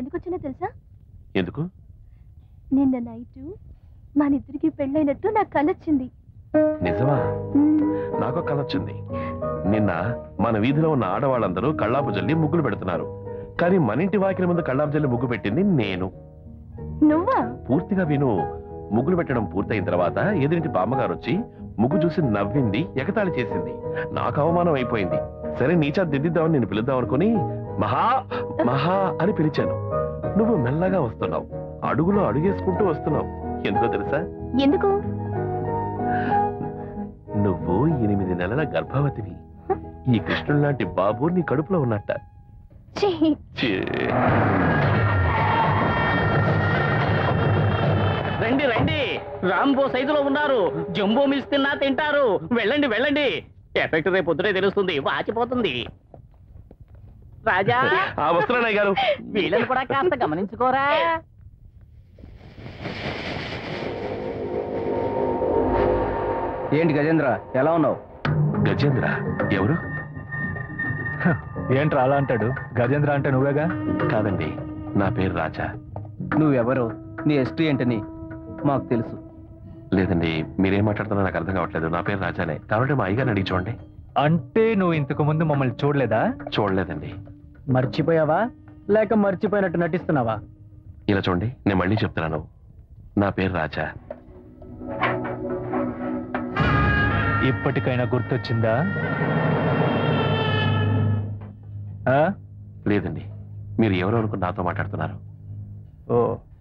ఎందుకు వచ్చినా తెలుసా ఎందుకు నిన్న నైట్ మనిద్దరికి పెళ్ళైనట్టు నాకు కలొచ్చింది నిజమా మ్మ్. నాకు కల వచ్చింది నిన్న మన వీధిలో ఉన్న ఆడవాళ్ళందరూ కళ్ళాపు జల్లి ముగ్గులు పెడుతున్నారు కానీ మన ఇంటి వాకిలి ముందు కళ్ళాపు జల్లి ముగ్గు పెట్టింది నేను నువ్వా పూర్తిగా విను ముగ్గులు పెట్టడం పూర్తయిన తర్వాత ఎదురింటి బామ్మగారు వచ్చి ముగ్గు చూసి నవ్వింది ఎగతాళి చేసింది నాకు అవమానం అయిపోయింది సరే నీచా దిద్దిద్దామని నేను పిలుద్దాం అనుకుని మహా మహా అని పిలిచాను నువ్వు మెల్లగా వస్తున్నావు అడుగులో అడుగేసుకుంటూ వస్తున్నావు ఎందుకో తెలుసా ఎందుకు నువ్వు ఎనిమిది నెలల గర్భవతివి ఈ కృష్ణుడు లాంటి బాబు నీ కడుపులో ఉన్నట్ట ఛీ, ఛీ. రండి రండి రాంబో సైజులో ఉన్నారు జంబో మిల్స్ తిన్నా తింటారు వెళ్ళండి వెళ్ళండి ఎఫెక్ట్ రేపు పొద్దునే తెలుస్తుంది వాచిపోతుంది రాజా ఆ వస్తున్నానయ్య గారు వీళ్ళని కూడా కాస్త గమనించుకోరా ఏంటి గజేంద్ర ఎలా ఉన్నావు గజేంద్ర ఎవరు ఏంట్రా అలా అంటాడు గజేంద్ర అంటే నువ్వేగా కాదండి నా పేరు రాజా నువ్వెవరు నీ హిస్టరీ ఏంటని మాకు తెలుసు లేదండి మీరేం మాట్లాడుతున్నా నాకు అర్థం కావట్లేదు నా పేరు రాజానే కాబట్టి మా అయ్యగారిని అడిగి చూడండి అంటే నువ్వు ఇంతకు ముందు మమ్మల్ని చూడలేదా చూడలేదండి మర్చిపోయావా లేక మర్చిపోయినట్టు నటిస్తున్నావా ఇలా చూడండి నేను మళ్ళీ చెప్తున్నాను నా పేరు రాజా ఇప్పటికైనా గుర్తొచ్చిందా ఆ? లేదండి మీరు ఎవరు అనుకుని నాతో మాట్లాడుతున్నారు ఓ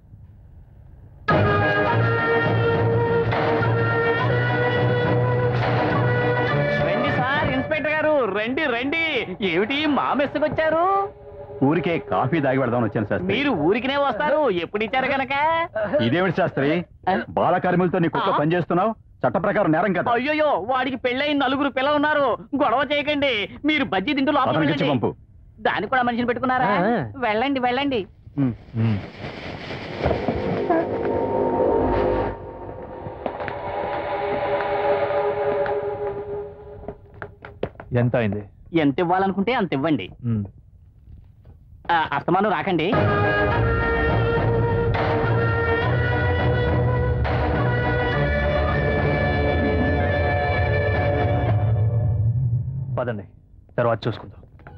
రండి సార్ ఇన్స్పెక్టర్ గారు రండి రండి ఏమిటి మా మెస్సుకు వచ్చారు ఊరికే కాఫీ దాగి పెడదామని వచ్చాను శాస్త్రి మీరు ఊరికినే వస్తారు ఎప్పుడు ఇచ్చారు గనక ఇదేమిటి శాస్త్రి బాల కార్మికులతో నీ కుక్క పనిచేస్తున్నావు చట్ట ప్రకారం నేరం కదా అయ్యోయ్యో వాడికి పెళ్ళైన నలుగురు పిల్లలు ఉన్నారు గొడవ చేయకండి మీరు బజ్జీ తింటూ లోపలికి అతనికి ఇచ్చి వెళ్ళండి. పంపు దానికి కూడా మనిషిని పెట్టుకున్నారా ఆ. వెళ్ళండి వెళ్ళండి ఉమ్. ఎంత అయింది ఎంత ఇవ్వాలనుకుంటే అంత ఇవ్వండి ఉమ్. ఆ, అస్తమానం రాకండి పదండి తర్వాత చూసుకుందాం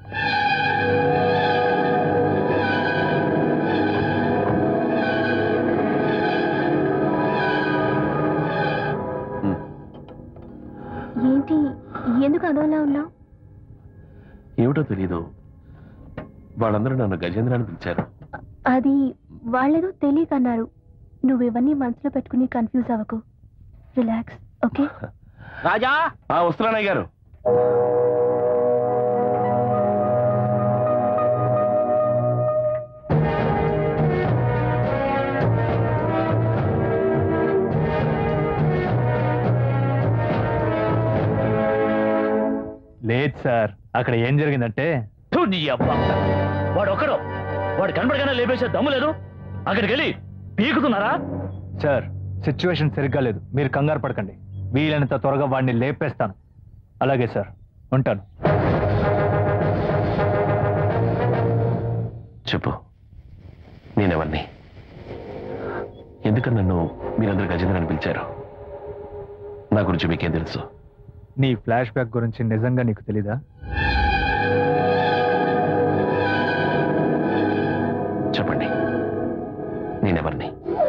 ఉమ్. ఏంటి ఎందుకు అదోలా ఉన్నావు ఏమిటో తెలీదు వాళ్ళందరూ నన్ను గజేంద్ర అని పిలిచారు అది వాళ్ళేదో తెలియకన్నారు నువ్వు ఇవన్నీ మనసులో పెట్టుకుని కన్ఫ్యూజ్ అవ్వకు రిలాక్స్ ఓకే రాజా ఆ వస్తున్నానయ్య గారు లేదు సార్ అక్కడ ఏం జరిగిందంటే థు, నీ అబ్బ. వాడు ఒకడు వాడు కనబడగానే లేపేసే దమ్ము లేదు అక్కడికి వెళ్ళి పీకుతున్నారా సార్ సిచ్యువేషన్ సరిగ్గా లేదు మీరు కంగారు పడకండి వీలైనంత త్వరగా వాడిని లేపేస్తాను అలాగే సార్ ఉంటాను చెప్పు నేనెవరిని ఎందుకని నన్ను మీరందరూ గజేంద్ర అని పిలిచారు నా గురించి మీకేం తెలుసు నీ ఫ్లాష్ బ్యాక్ గురించి నిజంగా నీకు తెలీదా చెప్పండి నేనెవరిని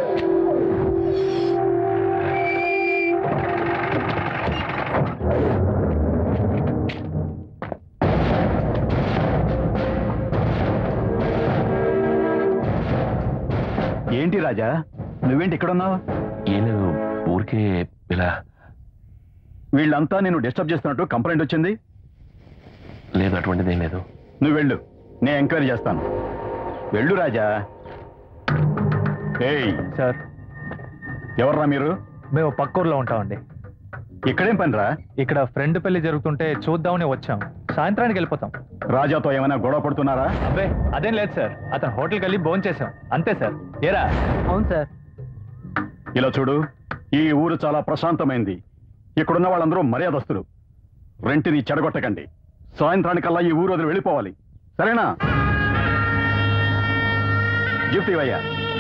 ఏంటి రాజా నువ్వేంటి ఇక్కడ ఉన్నావు ఏం లేదు ఊరికే ఇలా వీళ్ళంతా నేను డిస్టర్బ్ చేస్తున్నట్టు కంప్లైంట్ వచ్చింది లేదు అటువంటిదేం లేదు నువ్వు వెళ్ళు నేను ఎంక్వైరీ చేస్తాను వెళ్ళు రాజా ఏయ్ సార్ ఎవర్రా మీరు మేము పక్కూర్లో ఉంటామండి ఇక్కడేం పనిరా ఇక్కడ ఫ్రెండ్ పెళ్లి జరుగుతుంటే చూద్దామని వచ్చాం సాయంత్రానికి వెళ్ళిపోతాం రాజాతో ఏమైనా గొడవ పడుతున్నారా అబ్బే అదేం లేదు సార్ అతను హోటల్కి వెళ్ళి భోజనం చేసాం అంతే సార్ ఏరా అవును సార్ ఇలా చూడు ఈ ఊరు చాలా ప్రశాంతమైంది ఇక్కడున్న వాళ్ళందరూ మర్యాదస్తులు రెంటిని చెడగొట్టకండి సాయంత్రానికల్లా ఈ ఊరు వదిలి వెళ్ళిపోవాలి సరేనా గిఫ్ట్ ఇవయ్యా